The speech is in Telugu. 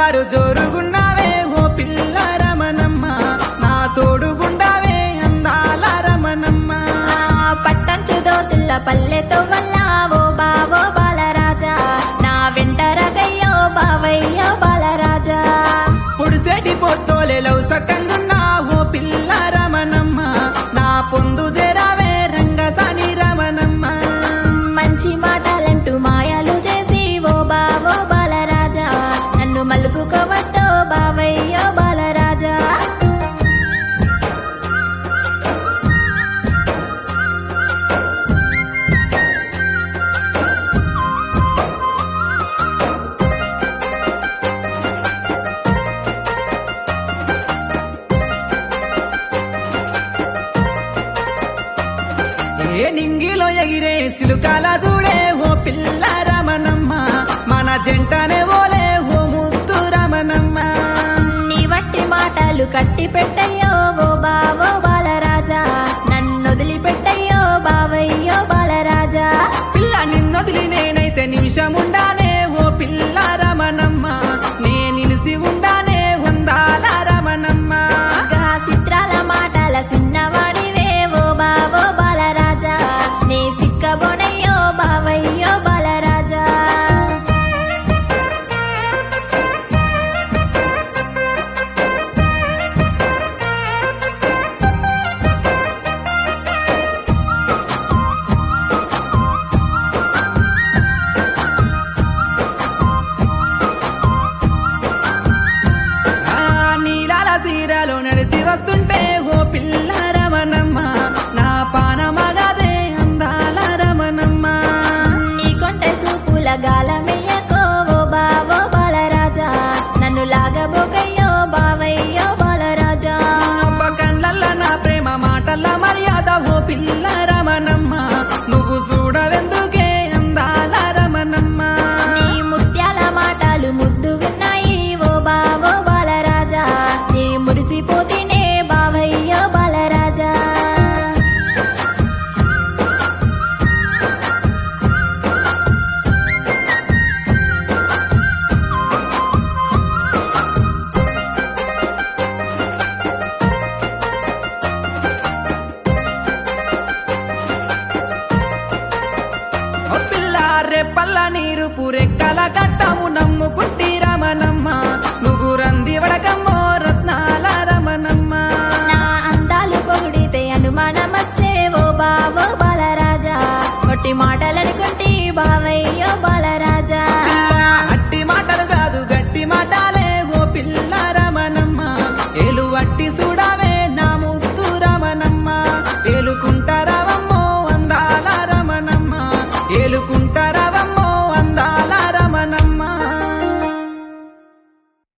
జోరు జోరుగున్నావే ఓ పిల్ల రమణమ్మ నా తోడుగుండావే అందాల రమణమ్మ ఆ పట్టంచు దోతుల్ల పల్లెతో వల్ల ఓ బావో బాలరాజా నా వెంట రగయ్యో బావయ్యో బాలరాజా పుడిసేటి పొత్తోలే లవ్ సక్కంగున్నా ఓ పిల్ల రమణమ్మ నా పొందు జరావే రంగసాని రమణమ్మ మంచి మాటలంటూ మాయలు చేసి ఓ బావో బాలరాజా నన్ను మలుపుకోవద్దో బావయ్యో బాలరాజా ఏ నింగిలో ఎగిరే సిలుకాల చూడే ఓ పిల్ల రమణమ్మ మన జంటనే ఓలే ఓ ముత్తు రమణమ్మ నీ వట్టి మాటలు కట్టి పెట్టయ్యో ఓ బావో బాలరాజా నన్ను వదిలిపెట్టయ్యో బావయ్యో బాలరాజా పిల్ల నిన్నొదిలి నేనైతే నిమిషముండానే ఓ పిల్ల రమణమ్మ నే నిలిసి ఉండానే ఉందాల రమణమ్మ గా చిత్రాల మాటల చిన్నవాడివే ఓ బావో బాలరాజా నీ సిక్కబోనయ్యో బావయ్యో బాలరాజా ఆ నీలాల సీరలో నడిచి వస్తుంటే ఓ పిల్ల రమణమ్మ నా పానమగదే అందాల రమణమ్మ నీ కొంట చూపుల గాలమెయ్యకో ఓ బావో బాలరాజా నన్ను లాగబోకయ్యో బావయ్యో బాలరాజా అబ్బ కళ్ళల్ల నా ప్రేమ మాటల మర్యాద ఓ పిల్ల రమణమ్మ నువ్వు చూడవెందుకే అందాల రమణమ్మ నీ ముత్యాల మాటలు ముద్దుగున్నాయి ఓ బావో బాలరాజా నీ మురిసిపోతేనే బావయ్యో బాలరాజా ఓ పిల్ల రెప్పల్ల నీరు పూరెక్కల కట్టము నమ్ముకుంటి రమణమ్మ నువ్వు రంది వడకమ్మ